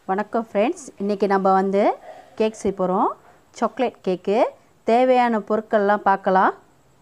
வணக்கம் ஃப்ரெண்ட்ஸ் இன்றைக்கி நம்ம வந்து கேக் செய்ய போகிறோம் சாக்லேட் கேக்கு தேவையான பொருட்கள்லாம் பார்க்கலாம்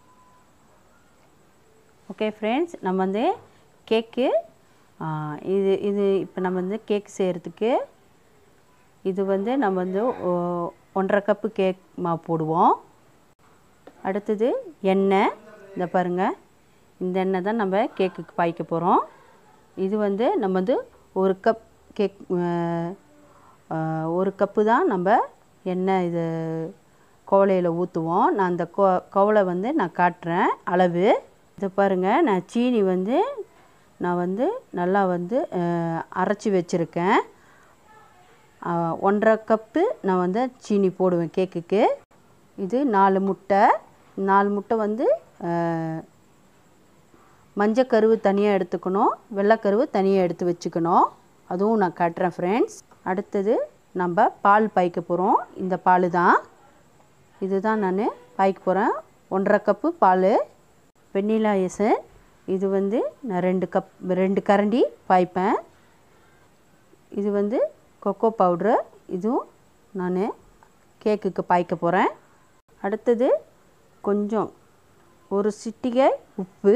ஓகே ஃப்ரெண்ட்ஸ் நம்ம வந்து கேக்கு ஆ, இது இது இப்போ நம்ம வந்து கேக் செய்கிறதுக்கு இது வந்து நம்ம வந்து ஓ- ஒன்றரை கப்பு கேக் மாவு போடுவோம் அடுத்தது எண்ணெய் இந்த பாருங்கள் இந்த எண்ணெய் தான் நம்ம கேக்குக்கு பாய்க்க போகிறோம் இது வந்து நம்ம வந்து ஒரு கப் கேக் அஹ், அஹ், ஒரு கப்பு தான் நம்ம எண்ணெய் இது கோவலையில் ஊற்றுவோம் நான் அந்த கோ கோவலை வந்து நான் காட்டுறேன் அளவு இதை பாருங்கள் நான் சீனி வந்து நான் வந்து நல்லா வந்து அஹ், அரைச்சி வச்சுருக்கேன் அஹ், ஒன்றரை கப்பு நான் வந்து சீனி போடுவேன் கேக்குக்கு இது நாலு முட்டை நாலு முட்டை வந்து அஹ், மஞ்சக்கருவு தனியாக எடுத்துக்கணும் வெள்ளைக்கருவு தனியாக எடுத்து வச்சுக்கணும் அதுவும் நான் காட்டுறேன் ஃப்ரெண்ட்ஸ் அடுத்தது நம்ம பால் பாய்க்க போகிறோம் இந்த பால் தான் இதுதான் நான் பாய்க்க போகிறேன் ஒன்றரை கப்பு பால் வெண்ணிலா எசன் இது வந்து நான் ரெண்டு கப் ரெண்டு கரண்டி பாய்ப்பேன் இது வந்து கொக்கோ பவுட்ரு இதுவும் நான் கேக்குக்கு பாய்க்க போகிறேன் அடுத்தது கொஞ்சம் ஒரு சிட்டிகை உப்பு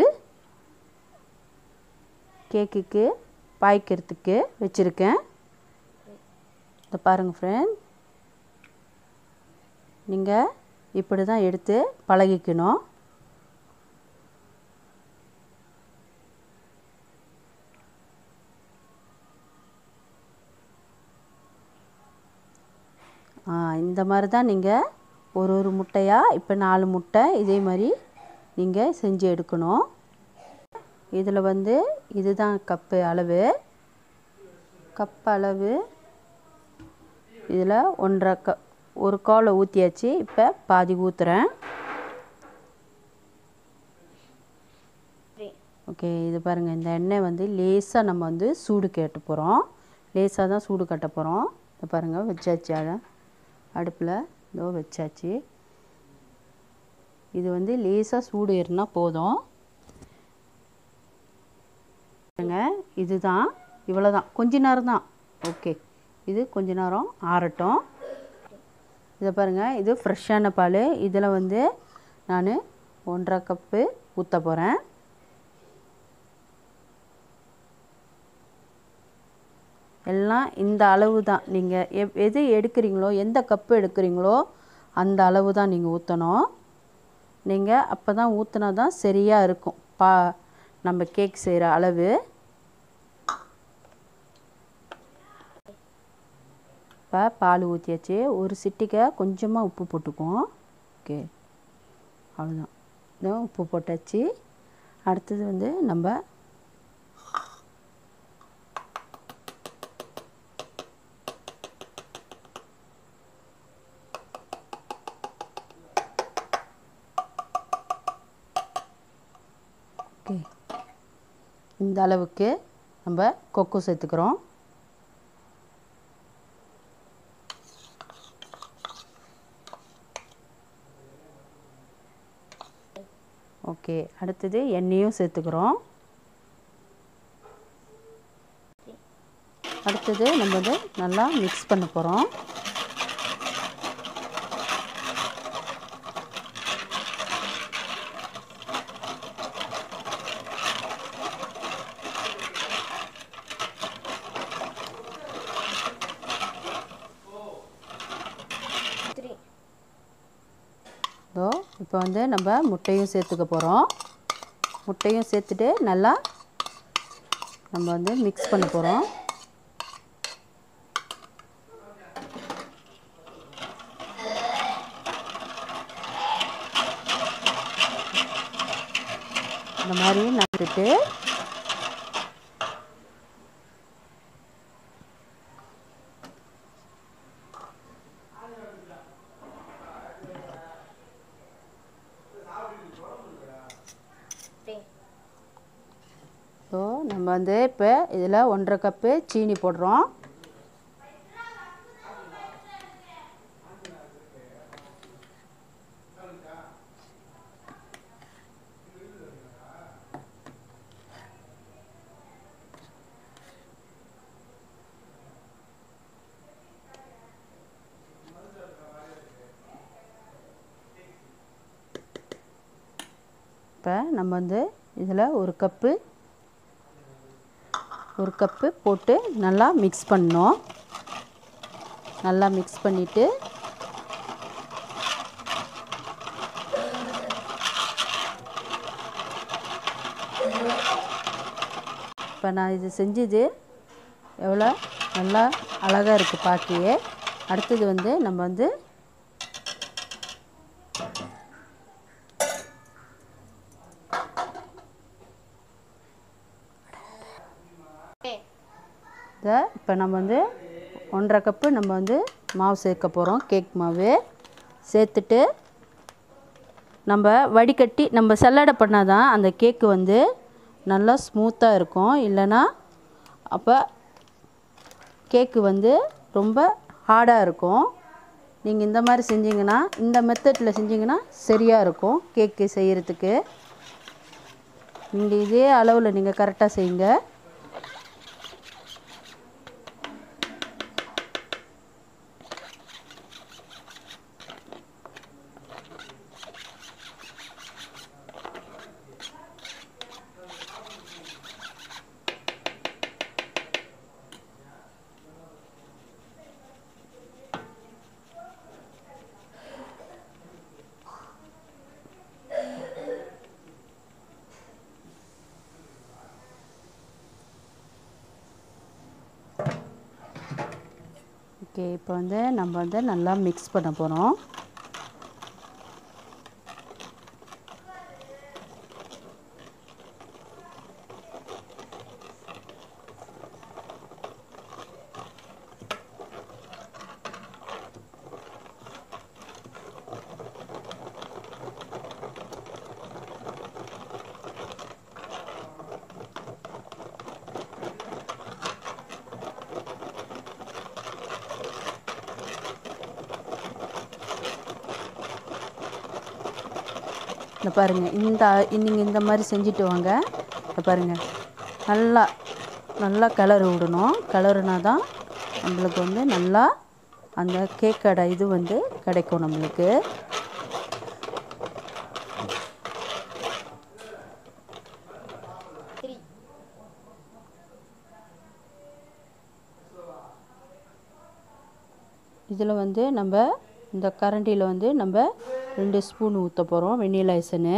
கேக்குக்கு பாய்க்கிறதுக்கு வச்சுருக்கேன் இதை பாருங்கள் ஃப்ரெண்ட் நீங்கள் இப்படி தான் எடுத்து பழகிக்கணும் ஆ, இந்த மாதிரி தான் நீங்கள் ஒரு ஒரு முட்டையாக இப்போ நாலு முட்டை இதே மாதிரி நீங்கள் செஞ்சு எடுக்கணும் இதில் வந்து இதுதான் கப்பு அளவு கப் அளவு இதில் ஒன்றரை க ஒரு கோலை ஊற்றியாச்சு இப்போ பாதி ஊற்றுறேன் ஓகே இது பாருங்கள் இந்த எண்ணெய் வந்து லேசாக நம்ம வந்து சூடு கேட்டு போகிறோம் லேசாக தான் சூடு கட்ட போகிறோம் இது பாருங்கள் வச்சாச்சு அதை அடுப்பில் இதோ வச்சாச்சு இது வந்து லேசாக சூடு ஏறினா போதும் பாருங்க இதுதான் இவ்வளோ தான் கொஞ்ச நேரம் தான் ஓகே இது கொஞ்ச நேரம் ஆறட்டும் இதை பாருங்கள் இது ஃப்ரெஷ்ஷான பால் இதில் வந்து நான் ஒன்றரை கப்பு ஊற்ற போகிறேன் எல்லாம் இந்த அளவு தான் நீங்கள் எப் எது எடுக்கிறீங்களோ எந்த கப்பு எடுக்கிறீங்களோ அந்த அளவு தான் நீங்கள் ஊற்றணும் நீங்கள் அப்போ தான் ஊற்றினா தான் சரியாக இருக்கும் பா நம்ம கேக் செய்கிற அளவு இப்போ பால் ஊற்றியாச்சு ஒரு சிட்டிக்கை கொஞ்சமாக உப்பு போட்டுக்குவோம் ஓகே அவ்வளோதான் இதோ உப்பு போட்டாச்சு அடுத்தது வந்து நம்ம ஓகே இந்த அளவுக்கு நம்ம கொக்கு சேர்த்துக்கிறோம் ஓகே அடுத்தது எண்ணெயும் சேர்த்துக்கிறோம் அடுத்தது நம்ம வந்து நல்லா மிக்ஸ் பண்ண போகிறோம் இதோ இப்போ வந்து நம்ம முட்டையும் சேர்த்துக்க போகிறோம் முட்டையும் சேர்த்துட்டு நல்லா நம்ம வந்து மிக்ஸ் பண்ண போகிறோம் இந்த மாதிரி நட்டுட்டு ஸோ நம்ம வந்து இப்போ இதில் ஒன்றரை கப்பு சீனி போடுறோம் இப்போ நம்ம வந்து இதில் ஒரு கப்பு ஒரு கப்பு போட்டு நல்லா மிக்ஸ் பண்ணணும் நல்லா மிக்ஸ் பண்ணிவிட்டு இப்போ நான் இது செஞ்சது எவ்வளோ நல்லா அழகாக இருக்குது பார்க்கவே அடுத்தது வந்து நம்ம வந்து இதை இப்போ நம்ம வந்து ஒன்றரை கப்பு நம்ம வந்து மாவு சேர்க்க போகிறோம் கேக் மாவு சேர்த்துட்டு நம்ம வடிகட்டி நம்ம சல்லடை பண்ணால் தான் அந்த கேக்கு வந்து நல்லா ஸ்மூத்தாக இருக்கும் இல்லைன்னா அப்போ கேக்கு வந்து ரொம்ப ஹார்டாக இருக்கும் நீங்கள் இந்த மாதிரி செஞ்சீங்கன்னா இந்த மெத்தடில் செஞ்சீங்கன்னா சரியாக இருக்கும் கேக்கு செய்கிறதுக்கு நீங்கள் இதே அளவில் நீங்கள் கரெக்டாக செய்யுங்க ஓகே இப்போ வந்து நம்ம வந்து நல்லா மிக்ஸ் பண்ண போகிறோம் இந்த பாருங்கள் இந்த நீங்கள் இந்த மாதிரி செஞ்சுட்டு வாங்க இந்த பாருங்கள் நல்லா நல்லா கிளறு விடணும் கிளறுனா தான் நம்மளுக்கு வந்து நல்லா அந்த கேக்கோட இது வந்து கிடைக்கும் நம்மளுக்கு இதில் வந்து நம்ம இந்த கரண்டியில் வந்து நம்ம ரெண்டு ஸ்பூன் ஊற்ற போகிறோம் வெண்ணிலா எசனு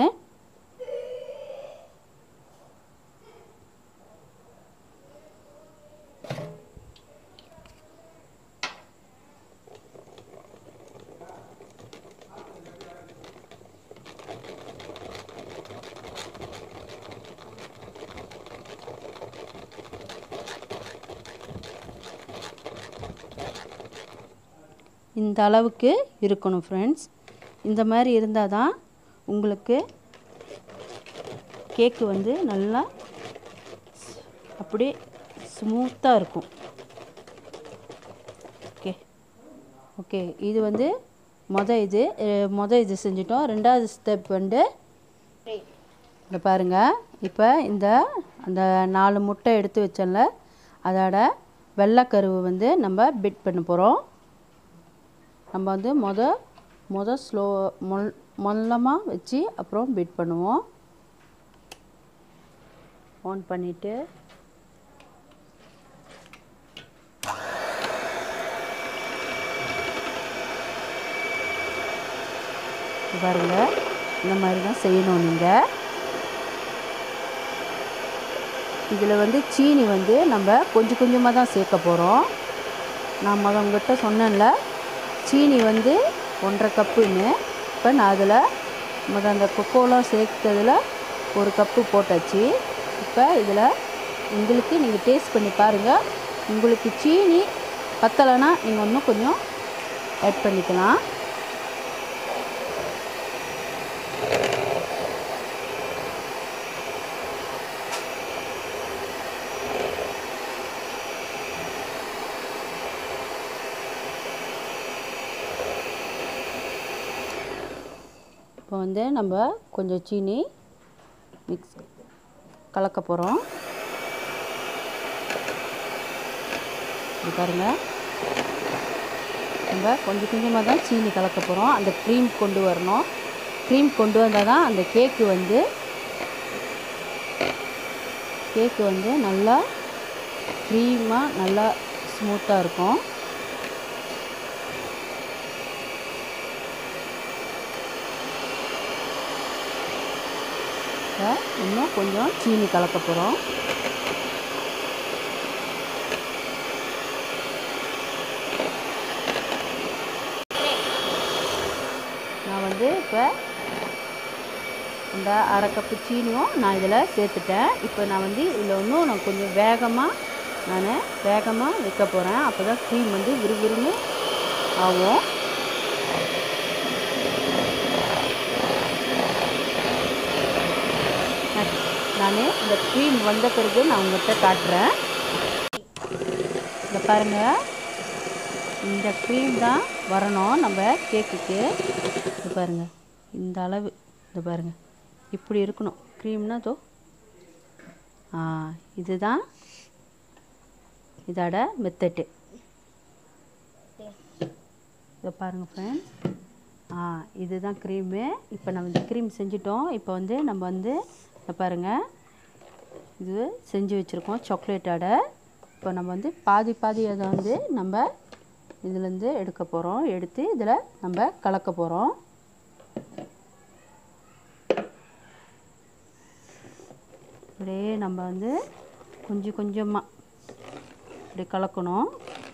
இந்த அளவுக்கு இருக்கணும் ஃப்ரெண்ட்ஸ் இந்த மாதிரி இருந்தால் தான் உங்களுக்கு கேக்கு வந்து நல்லா அப்படியே ஸ்மூத்தாக இருக்கும் ஓகே ஓகே இது வந்து மொதல் இது அஹ், மொதல் இது செஞ்சிட்டோம் ரெண்டாவது ஸ்டெப் வந்து இங்கே பாருங்கள் இப்போ இந்த அந்த நாலு முட்டை எடுத்து வச்சோம்ல அதோட வெள்ளைக்கருவு வந்து நம்ம பிட் பண்ண போகிறோம் நம்ம வந்து மொத மொத ஸ்லோ மொல் மொல்லமாக வச்சு அப்புறம் பீட் பண்ணுவோம் ஆன் பண்ணிவிட்டு பாருங்க இந்த மாதிரி தான் செய்யணும் நீங்கள் இதில் வந்து சீனி வந்து நம்ம கொஞ்சம் கொஞ்சமாக தான் சேர்க்க போகிறோம் நான் முத உங்கள்கிட்ட சொன்னேன்ல சீனி வந்து ஒன்றரை கப்புன்னு இப்போ நான் அதில் முத அந்த கொக்கோலாம் சேர்த்ததில் ஒரு கப்பு போட்டாச்சு இப்போ இதில் உங்களுக்கு நீங்கள் டேஸ்ட் பண்ணி பாருங்கள் உங்களுக்கு சீனி பத்தலைன்னா நீங்கள் இன்னும் கொஞ்சம் ஆட் பண்ணிக்கலாம் இப்போ வந்து நம்ம கொஞ்சம் சீனி மிக்ஸ் கலக்க போகிறோம் இது பாருங்க நம்ம கொஞ்சம் கொஞ்சமாக தான் சீனி கலக்க போகிறோம் அந்த க்ரீம் கொண்டு வரணும் க்ரீம் கொண்டு வந்தால் தான் அந்த கேக்கு வந்து கேக்கு வந்து நல்லா க்ரீமாக நல்லா ஸ்மூத்தாக இருக்கும் இப்போ இன்னும் கொஞ்சம் சீனி கலக்க போகிறோம் நான் வந்து இப்போ இந்த அரை கப்பு சீனியும் நான் இதில் சேர்த்துட்டேன் இப்போ நான் வந்து இதில் இன்னும் நான் கொஞ்சம் வேகமாக நான் வேகமாக வைக்க போகிறேன் அப்போ தான் க்ரீம் வந்து விறுவிறுன்னு ஆகும் நான் இந்த க்ரீம் வந்த பிறகு நான் உங்கள்கிட்ட காட்டுறேன் இதை பாருங்கள் இந்த க்ரீம் தான் வரணும் நம்ம கேக்குக்கு இது பாருங்கள் இந்த அளவு இது பாருங்கள் இப்படி இருக்கணும் க்ரீம்னா தோ ஆ இதுதான் இதோட மெத்தட்டு இதை பாருங்கள் ஃப்ரெண்ட்ஸ் ஆ இதுதான் க்ரீமு இப்போ நம்ம இந்த க்ரீம் செஞ்சிட்டோம் இப்போ வந்து நம்ம வந்து இதை பாருங்கள் இது செஞ்சு வச்சுருக்கோம் சாக்லேட்டோட இப்போ நம்ம வந்து பாதி பாதி அதை வந்து நம்ம இதுலேருந்து எடுக்க போகிறோம் எடுத்து இதில் நம்ம கலக்க போகிறோம் அப்படியே நம்ம வந்து கொஞ்சம் கொஞ்சமாக இப்படி கலக்கணும்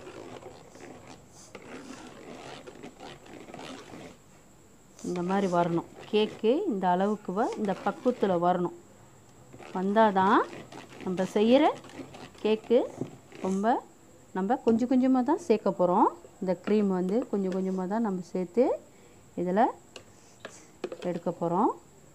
இந்த மாதிரி வரணும் கேக்கு இந்த அளவுக்கு வ இந்த பக்குவத்தில் வரணும் வந்தால் தான் நம்ம செய்கிற கேக்கு ரொம்ப நம்ம கொஞ்சம் கொஞ்சமாக தான் சேர்க்க போகிறோம் இந்த க்ரீம் வந்து கொஞ்சம் கொஞ்சமாக தான் நம்ம சேர்த்து இதில் எடுக்க போகிறோம்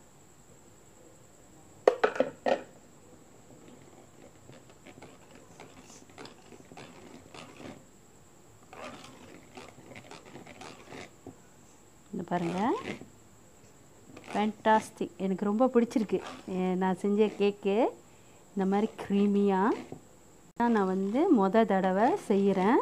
இந்த பாருங்கள் ஃபேண்டாஸ்டிக் எனக்கு ரொம்ப பிடிச்சிருக்கு எ- நான் செஞ்ச கேக்கு இந்த மாதிரி க்ரீமியாக நான் வந்து மொத தடவை செய்கிறேன்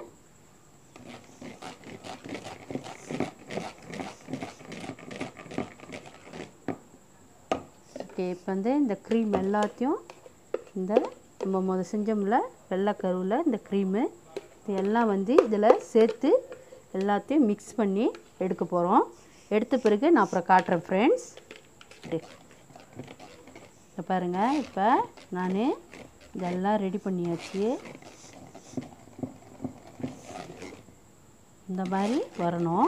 ஓகே இப்போ வந்து இந்த க்ரீம் எல்லாத்தையும் இந்த நம்ம முத செஞ்சோம்ல வெள்ளை கருவில் இந்த க்ரீமு இது எல்லாம் வந்து இதில் சேர்த்து எல்லாத்தையும் மிக்ஸ் பண்ணி எடுக்க போகிறோம் எடுத்த பிறகு நான் அப்புறம் காட்டுறேன் ஃப்ரெண்ட்ஸ் இப்போ பாருங்கள் இப்போ நான் இதெல்லாம் ரெடி பண்ணியாச்சு இந்த மாதிரி வரணும்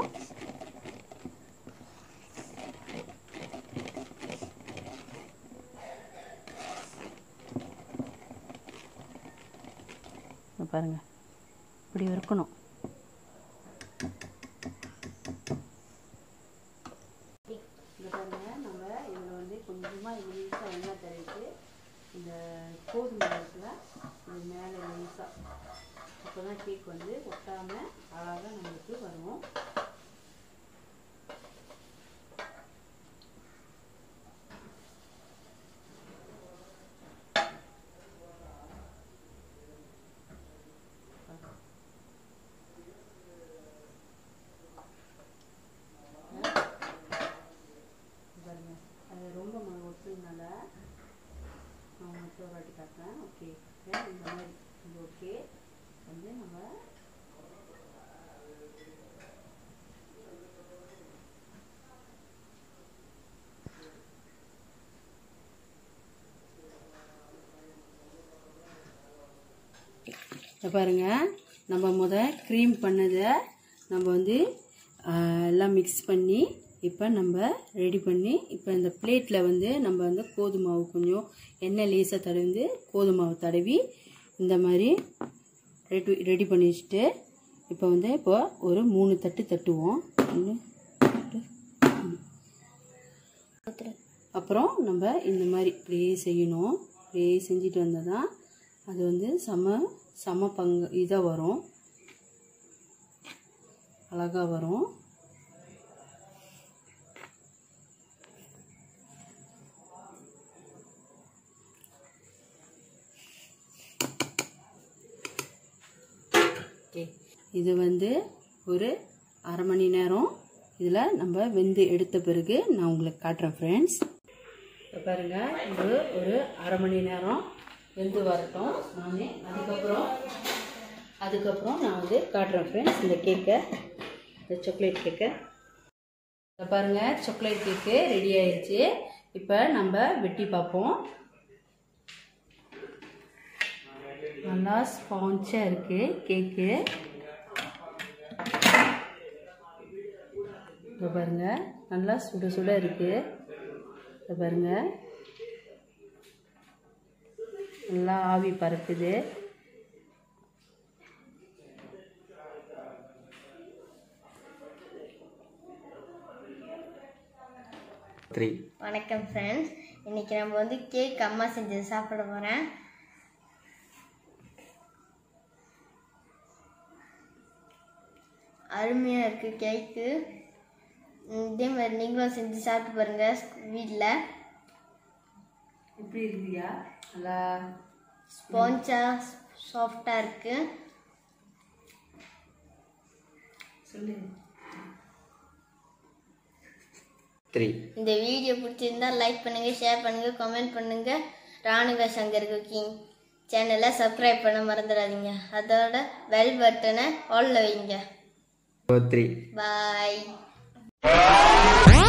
இங்க பாருங்க இப்படி இருக்கணும் இங்க பாருங்க நம்ம இதில் வந்து கொஞ்சமாக லேசாக எண்ணெய் தடவிட்டு இந்த கோதுமை இருக்குல்ல இது மேலே லேசாக அப்போ தான் கேக் வந்து ஒட்டாமல் அழகாக நம்மளுக்கு வரும் பாருங்க அது ரொம்ப ம- ஒட்டுனால நான் மட்டும் ஒரு வாட்டி காட்டுறேன் ஓகே இந்த மாதிரி இது ஓகே வந்து நம்ம இதை பாருங்க நம்ம முத க்ரீம் பண்ணதை நம்ம வந்து ஆஹ், எல்லாம் மிக்ஸ் பண்ணி இப்போ நம்ம ரெடி பண்ணி இப்போ இந்த பிளேட்டில் வந்து நம்ம வந்து கோதுமாவு கொஞ்சம் எண்ணெய் லேசாக தடவி கோதுமாவு தடவி இந்த மாதிரி ரெடி ரெடி பண்ணி வச்சுட்டு இப்போ வந்து இப்போ ஒரு மூணு தட்டு தட்டுவோம் ஒன்று அப்புறம் நம்ம இந்த மாதிரி இப்படியே செய்யணும் இப்படியே செஞ்சுட்டு வந்தால் தான் அது வந்து சம சம பங்கு இதாக வரும் அழகாக வரும் ஓகே இது வந்து ஒரு அரை மணி நேரம் இதில் நம்ம வெந்து எடுத்த பிறகு நான் உங்களுக்கு காட்டுறேன் ஃப்ரெண்ட்ஸ் இப்போ பாருங்கள் இது ஒரு அரை மணி நேரம் வெந்து வரட்டும் நான் அதுக்கப்புறம் அதுக்கப்புறம் நான் வந்து காட்டுறேன் ஃப்ரெண்ட்ஸ் இந்த கேக்கை இந்த சாக்லேட் கேக்கை இதை பாருங்கள் சாக்லேட் கேக்கு ரெடி ஆயிடுச்சு இப்போ நம்ம வெட்டி பார்ப்போம் நல்லா ஸ்பான்ச்சாக இருக்குது கேக்கு இப்போ பாருங்க நல்லா சுட சுட இருக்குது இப்போ பாருங்க நல்லா ஆவி பறக்குது த்ரீ வணக்கம் ஃப்ரெண்ட்ஸ் இன்னைக்கு நம்ம வந்து கேக் அம்மா செஞ்சது சாப்பிட போகிறேன் அருமையாக இருக்குது கேக்கு இதே மாதிரி நீங்களும் செஞ்சு சாப்பிட்டு பாருங்கள் வீட்டில் எப்படி இருக்குயா நல்லா ஸ்பான்ச்சாக சாஃப்டாக இருக்குது சொல்லு த்ரீ இந்த வீடியோ பிடிச்சிருந்தா லைக் பண்ணுங்கள் ஷேர் பண்ணுங்கள் கமெண்ட் பண்ணுங்கள் ராணுக சங்கர் குக்கிங் சேனலை சப்ஸ்கிரைப் பண்ண மறந்துடாதீங்க அதோட பெல் பட்டனை ஆல்ல வைங்க த்ரீ பாய்